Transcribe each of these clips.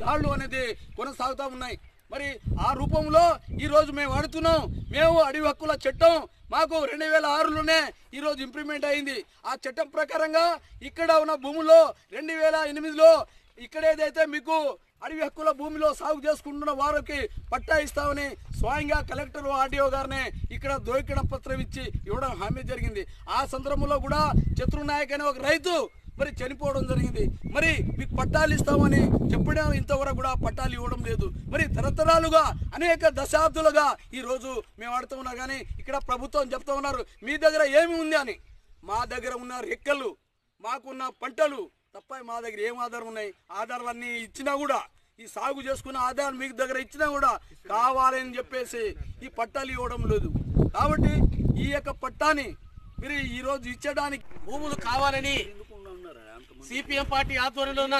తాళ్ళు అనేది కొనసాగుతూ ఉన్నాయి మరి ఆ రూపంలో ఈ రోజు మేము అడుగుతున్నాం మేము అడవి హక్కుల చట్టం మాకు రెండు వేల ఆరులోనే ఈ రోజు ఇంప్లిమెంట్ అయింది ఆ చట్టం ప్రకారంగా ఇక్కడ ఉన్న భూముల్లో రెండు వేల ఎనిమిదిలో ఇక్కడ ఏదైతే మీకు అడవి హక్కుల భూమిలో సాగు చేసుకుంటున్న వారికి పట్టా ఇస్తామని స్వయంగా కలెక్టర్ ఆర్డీఓ గారిని ఇక్కడ దొరికిన పత్రం ఇచ్చి ఇవ్వడం హామీ జరిగింది ఆ సందర్భంలో కూడా చతురు నాయక్ అనే ఒక రైతు మరి చనిపోవడం జరిగింది మరి మీకు పట్టాలు ఇస్తామని చెప్పడం ఇంతవరకు కూడా పట్టాలు ఇవ్వడం లేదు మరి తరతరాలుగా అనేక దశాబ్దులుగా ఈ రోజు మేము ఆడుతూ ఉన్నా కానీ ఇక్కడ ప్రభుత్వం చెప్తా ఉన్నారు మీ దగ్గర ఏమి ఉంది అని మా దగ్గర ఉన్న రెక్కలు మాకున్న పంటలు తప్ప మా దగ్గర ఏం ఆధారం ఉన్నాయి ఆధారాలన్నీ ఇచ్చినా కూడా ఈ సాగు చేసుకున్న ఆధారం మీకు దగ్గర ఇచ్చినా కూడా కావాలని చెప్పేసి ఈ పట్టాలు ఇవ్వడం లేదు కాబట్టి ఈ యొక్క పట్టాని మీరు ఈ రోజు ఇచ్చడానికి భూములు కావాలని సిపిఎం పార్టీ ఆధ్వర్యంలోన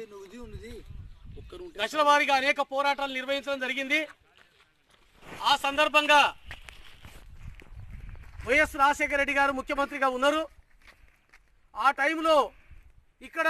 దశల వారీగా అనేక పోరాటాలు నిర్వహించడం జరిగింది ఆ సందర్భంగా వైఎస్ రాజశేఖర రెడ్డి గారు ముఖ్యమంత్రిగా ఉన్నారు ఆ టైంలో ఇక్కడ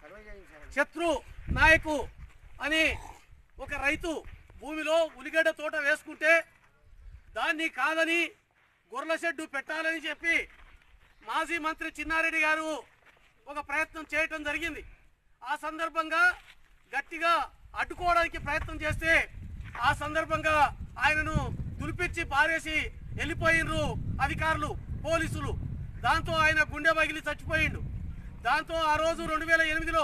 శత్రు నాయకు అని ఒక రైతు భూమిలో ఉలిగడ్డ తోట వేసుకుంటే దాన్ని కాదని గొర్రెల షెడ్డు పెట్టాలని చెప్పి మాజీ మంత్రి చిన్నారెడ్డి గారు ఒక ప్రయత్నం చేయటం జరిగింది ఆ సందర్భంగా గట్టిగా అడ్డుకోవడానికి ప్రయత్నం చేస్తే ఆ సందర్భంగా ఆయనను దులిపించి పారేసి వెళ్ళిపోయినరు అధికారులు పోలీసులు దాంతో ఆయన గుండె పగిలి చచ్చిపోయిండు దాంతో ఆ రోజు రెండు వేల ఎనిమిదిలో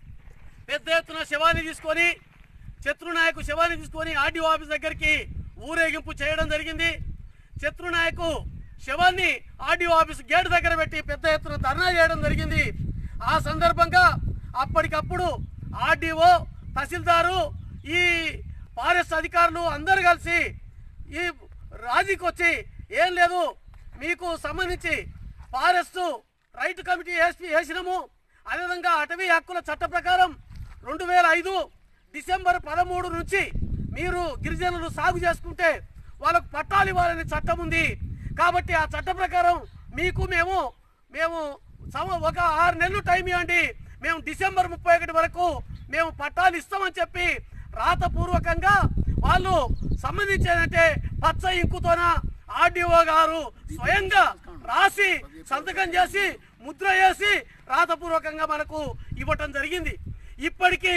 పెద్ద ఎత్తున శవాన్ని తీసుకొని శత్రునాయకు శవాన్ని తీసుకొని ఆర్డీఓ ఆఫీస్ దగ్గరికి ఊరేగింపు చేయడం జరిగింది శత్రునాయకు శవాన్ని ఆర్డీఓ ఆఫీస్ గేట్ దగ్గర పెట్టి పెద్ద ఎత్తున ధర్నా చేయడం జరిగింది ఆ సందర్భంగా అప్పటికప్పుడు ఆర్డీఓ తహసీల్దారు ఈ ఫారెస్ట్ అధికారులు అందరు కలిసి ఈ రాజీకి వచ్చి ఏం లేదు మీకు సంబంధించి ఫారెస్ట్ రైట్ కమిటీ వేసి వేసినాము అదేవిధంగా అటవీ హక్కుల చట్ట ప్రకారం రెండు వేల ఐదు డిసెంబర్ పదమూడు నుంచి మీరు గిరిజనులు సాగు చేసుకుంటే వాళ్ళకు పట్టాలు ఇవ్వాలని చట్టం ఉంది కాబట్టి ఆ చట్ట ప్రకారం మీకు మేము మేము సమ- ఒక ఆరు నెలలు టైం ఇవ్వండి మేము డిసెంబర్ ముప్పై ఒకటి వరకు మేము పట్టాలు ఇస్తామని చెప్పి రాతపూర్వకంగా వాళ్ళు సంబంధించేదంటే పచ్చ ఇంకుతోన ఆర్డీఓ గారు స్వయంగా రాసి సంతకం చేసి ముద్ర వేసి రాతపూర్వకంగా మనకు ఇవ్వటం జరిగింది ఇప్పటికీ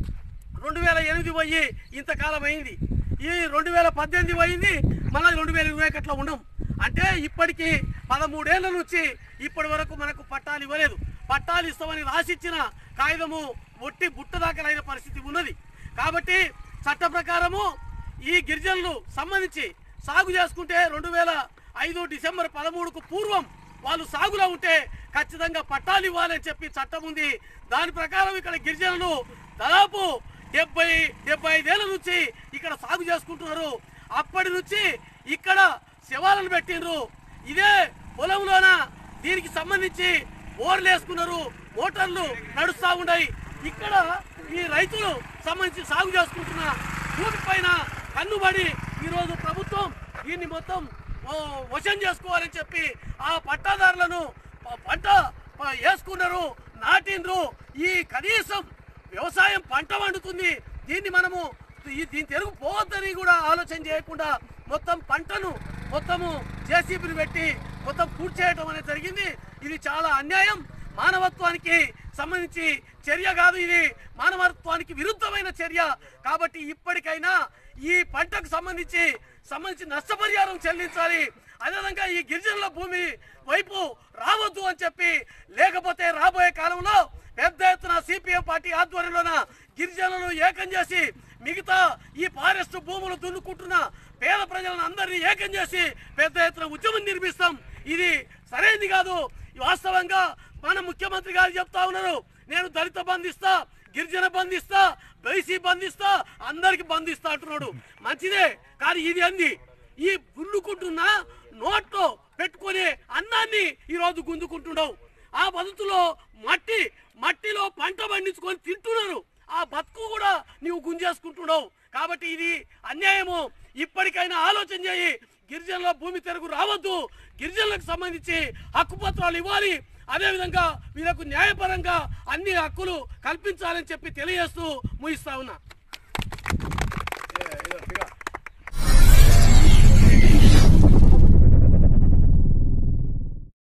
రెండు వేల ఎనిమిది పోయి ఇంతకాలం అయింది ఈ రెండు వేల పద్దెనిమిది పోయింది మళ్ళీ రెండు వేల ఇరవై ఒకటిలో ఉన్నాం అంటే ఇప్పటికి పదమూడేళ్ల నుంచి ఇప్పటి వరకు మనకు పట్టాలు ఇవ్వలేదు పట్టాలు ఇస్తామని రాసిచ్చిన కాగితము ఒట్టి బుట్టదాఖలైన పరిస్థితి ఉన్నది కాబట్టి చట్ట ప్రకారము ఈ గిరిజనులు సంబంధించి సాగు చేసుకుంటే రెండు వేల ఐదు డిసెంబర్ పదమూడుకు పూర్వం వాళ్ళు సాగులో ఉంటే ఖచ్చితంగా పట్టాలు ఇవ్వాలని చెప్పి చట్టం ఉంది దాని ప్రకారం ఇక్కడ గిరిజనులు దాదాపు డెబ్బై డెబ్బై ఐదేళ్ల నుంచి ఇక్కడ సాగు చేసుకుంటున్నారు అప్పటి నుంచి ఇక్కడ శవాలను పెట్టిండ్రు ఇదే పొలంలోన దీనికి సంబంధించి బోర్లు వేసుకున్నారు మోటార్లు నడుస్తూ ఉన్నాయి ఇక్కడ ఈ రైతులు సంబంధించి సాగు చేసుకుంటున్న భూమి పైన కన్నుబడి ఈరోజు ప్రభుత్వం దీన్ని మొత్తం ఓ, వశం చేసుకోవాలని చెప్పి ఆ పట్టాదారులను ప- పంట ప- వేసుకున్నారు నాటిండ్రు ఈ కనీసం వ్యవసాయం పంట వండుతుంది దీన్ని మనము ఈ- దీని తెరుగు పోవద్దని కూడా ఆలోచన చేయకుండా మొత్తం పంటను మొత్తము జేసీబీని పెట్టి మొత్తం పూర్తి చేయడం అనేది జరిగింది ఇది చాలా అన్యాయం మానవత్వానికి సంబంధించి చర్య కాదు ఇది మానవత్వానికి విరుద్ధమైన చర్య కాబట్టి ఇప్పటికైనా ఈ పంటకు సంబంధించి సంబంధించి నష్టపరిహారం చెల్లించాలి అదేవిధంగా ఈ గిరిజనుల భూమి వైపు రావద్దు అని చెప్పి లేకపోతే రాబోయే కాలంలో పెద్ద ఎత్తున సిపిఎం పార్టీ ఆధ్వర్యంలోన గిరిజనులను ఏకం చేసి మిగతా ఈ ఫారెస్ట్ భూములు దున్నుకుంటున్న పేద ప్రజలను అందరినీ ఏకం చేసి పెద్ద ఎత్తున ఉద్యమం నిర్మిస్తాం ఇది సరైనది కాదు వాస్తవంగా మన ముఖ్యమంత్రి గారు చెప్తా ఉన్నారు నేను దళిత బంధిస్తా గిరిజన బంధిస్తా బైసీ బంధిస్తా అందరికి బంధిస్తా అంటున్నాడు మంచిదే కానీ ఇది అంది ఈ గుల్లుకుంటున్న నోట్లో పెట్టుకునే అన్నాన్ని ఈ రోజు గుంజుకుంటున్నావు ఆ బతుకులో మట్టి మట్టిలో పంట పండించుకొని తింటున్నారు ఆ బతుకు కూడా నీవు గుంజేసుకుంటున్నావు కాబట్టి ఇది అన్యాయము ఇప్పటికైనా ఆలోచన చేయి గిరిజనుల భూమి తెరుగు రావద్దు గిరిజనులకు సంబంధించి హక్కు పత్రాలు ఇవ్వాలి అదేవిధంగా వీళ్ళకు న్యాయపరంగా అన్ని హక్కులు కల్పించాలని చెప్పి తెలియజేస్తూ ముగిస్తా ఉన్నా